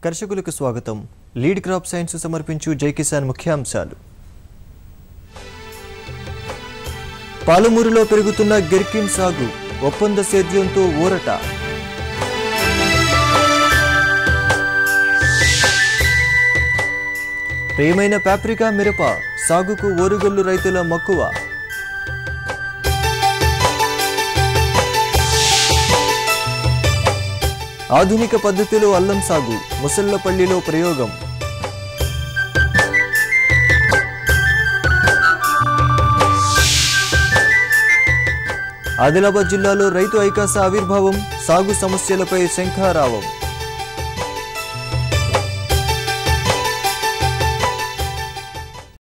కర్షకులకు స్వాగతం lead crop science సమర్పించు జై కిసాన్ ముఖ్యాంశాలు పాలమూరులో పెరుగుతున్న గెర్కిన్ సాగు ఒప్పంద సేద్యంతో ఊరట ప్రియమైన పాప్రికా మిరప సాగుకు ఓరుగల్లు రైతుల మక్కువ ఆధునిక పద్ధతిలో అల్లం సాగు ముసళ్లపల్లిలో ప్రయోగం ఆదిలాబాద్ జిల్లాలో రైతు ఐకాస ఆవిర్భావం సాగు సమస్యలపై శంఖారావం